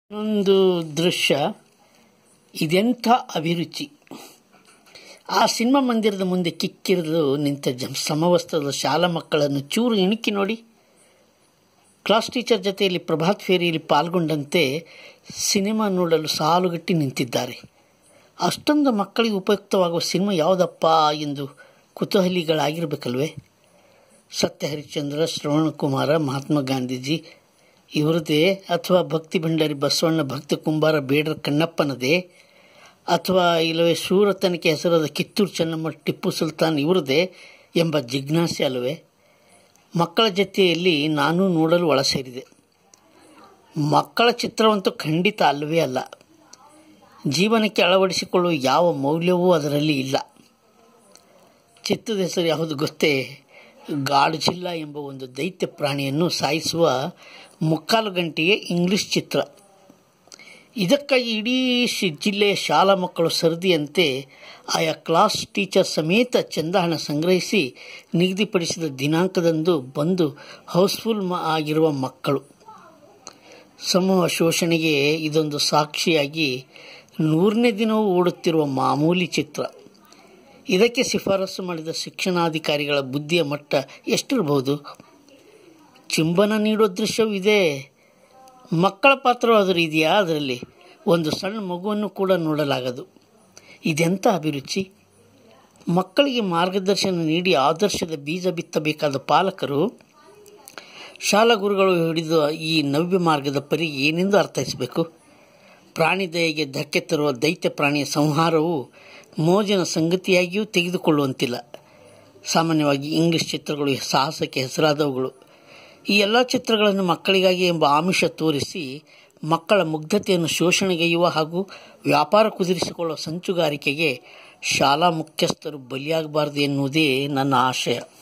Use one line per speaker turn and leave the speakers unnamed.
ಒಂದು ದೃಶ್ಯ ಇದೆಂಥ ಅಭಿರುಚಿ ಆ ಸಿನಿಮಾ ಮಂದಿರದ ಮುಂದೆ ಕಿಕ್ಕಿರಿದು ನಿಂತ ಜಂ ಸಮವಸ್ತ್ರದ ಶಾಲಾ ಮಕ್ಕಳನ್ನು ಚೂರು ಇಣುಕಿ ನೋಡಿ ಕ್ಲಾಸ್ ಟೀಚರ್ ಜೊತೆಯಲ್ಲಿ ಪ್ರಭಾತ್ ಫೇರಿಯಲ್ಲಿ ಪಾಲ್ಗೊಂಡಂತೆ ಸಿನಿಮಾ ನೋಡಲು ಸಾಲುಗಟ್ಟಿ ನಿಂತಿದ್ದಾರೆ ಅಷ್ಟೊಂದು ಮಕ್ಕಳಿಗೆ ಉಪಯುಕ್ತವಾಗುವ ಸಿನಿಮಾ ಯಾವುದಪ್ಪ ಎಂದು ಕುತೂಹಲಿಗಳಾಗಿರಬೇಕಲ್ವೇ ಸತ್ಯ ಹರಿಶ್ಚಂದ್ರ ಶ್ರವಣಕುಮಾರ ಮಹಾತ್ಮ ಗಾಂಧೀಜಿ ಇವರದೇ ಅಥವಾ ಭಕ್ತಿ ಭಂಡಾರಿ ಬಸವಣ್ಣ ಭಕ್ತ ಕುಂಬಾರ ಬೇಡರ ಕಣ್ಣಪ್ಪನದೇ ಅಥವಾ ಇಲ್ಲವೇ ಶೂರತನಕ್ಕೆ ಹೆಸರಾದ ಕಿತ್ತೂರು ಚೆನ್ನಮ್ಮ ಟಿಪ್ಪು ಸುಲ್ತಾನ್ ಇವರದೇ ಎಂಬ ಜಿಜ್ಞಾಸೆ ಅಲ್ಲವೇ ಮಕ್ಕಳ ಜೊತೆಯಲ್ಲಿ ನಾನು ನೋಡಲು ಒಳ ಸೇರಿದೆ ಮಕ್ಕಳ ಚಿತ್ರವಂತೂ ಖಂಡಿತ ಅಲ್ಲವೇ ಅಲ್ಲ ಜೀವನಕ್ಕೆ ಅಳವಡಿಸಿಕೊಳ್ಳುವ ಯಾವ ಮೌಲ್ಯವೂ ಅದರಲ್ಲಿ ಇಲ್ಲ ಚಿತ್ರದ ಹೆಸರು ಯಾವುದು ಗೊತ್ತೇ ಗಾಡ್ಜಿಲ್ಲ ಎಂಬ ಒಂದು ದೈತ್ಯ ಪ್ರಾಣಿಯನ್ನು ಸಾಯಿಸುವ ಮುಕ್ಕಾಲು ಗಂಟೆಯ ಇಂಗ್ಲಿಷ್ ಚಿತ್ರ ಇದಕ್ಕಾಗಿ ಇಡೀ ಶಿ- ಜಿಲ್ಲೆಯ ಶಾಲಾ ಮಕ್ಕಳು ಸರದಿಯಂತೆ ಆಯಾ ಕ್ಲಾಸ್ ಟೀಚರ್ ಸಮೇತ ಚಂದಹಣ ಸಂಗ್ರಹಿಸಿ ನಿಗದಿಪಡಿಸಿದ ದಿನಾಂಕದಂದು ಬಂದು ಹೌಸ್ಫುಲ್ ಮ- ಆಗಿರುವ ಮಕ್ಕಳು ಸಮೂಹ ಶೋಷಣೆಗೆ ಇದೊಂದು ಸಾಕ್ಷಿಯಾಗಿ ನೂರನೇ ದಿನವೂ ಓಡುತ್ತಿರುವ ಮಾಮೂಲಿ ಚಿತ್ರ ಇದಕ್ಕೆ ಶಿಫಾರಸು ಮಾಡಿದ ಶಿಕ್ಷಣಾಧಿಕಾರಿಗಳ ಬುದ್ಧಿಯ ಮಟ್ಟ ಎಷ್ಟಿರಬಹುದು ಚುಂಬನ ನೀಡೋ ದೃಶ್ಯವೂ ಇದೆ ಮಕ್ಕಳ ಪಾತ್ರವಾದರೂ ಇದೆಯಾ ಅದರಲ್ಲಿ ಒಂದು ಸಣ್ಣ ಮಗುವನ್ನು ಕೂಡ ನೋಡಲಾಗದು ಇದೆಂಥ ಅಭಿರುಚಿ ಮಕ್ಕಳಿಗೆ ಮಾರ್ಗದರ್ಶನ ನೀಡಿ ಆದರ್ಶದ ಬೀಜ ಬಿತ್ತಬೇಕಾದ ಪಾಲಕರು ಶಾಲಾ ಗುರುಗಳು ಹಿಡಿದ ಈ ನವ್ಯ ಮಾರ್ಗದ ಪರಿ ಏನೆಂದು ಅರ್ಥೈಸಬೇಕು ಪ್ರಾಣಿ ದಯೆಗೆ ಧಕ್ಕೆ ತರುವ ದೈತ್ಯ ಪ್ರಾಣಿಯ ಸಂಹಾರವು ಮೋಜಿನ ಸಂಗತಿಯಾಗಿಯೂ ತೆಗೆದುಕೊಳ್ಳುವಂತಿಲ್ಲ ಸಾಮಾನ್ಯವಾಗಿ ಇಂಗ್ಲಿಷ್ ಚಿತ್ರಗಳು ಸಾಹಸಕ್ಕೆ ಹೆಸರಾದವುಗಳು ಈ ಎಲ್ಲ ಚಿತ್ರಗಳನ್ನು ಮಕ್ಕಳಿಗಾಗಿ ಎಂಬ ಆಮಿಷ ತೋರಿಸಿ ಮಕ್ಕಳ ಮುಗ್ಧತೆಯನ್ನು ಶೋಷಣೆಗೈಯುವ ಹಾಗೂ ವ್ಯಾಪಾರ ಕುದುರಿಸಿಕೊಳ್ಳುವ ಸಂಚುಗಾರಿಕೆಗೆ ಶಾಲಾ ಮುಖ್ಯಸ್ಥರು ಬಲಿಯಾಗಬಾರದು ಎನ್ನುವುದೇ ನನ್ನ ಆಶಯ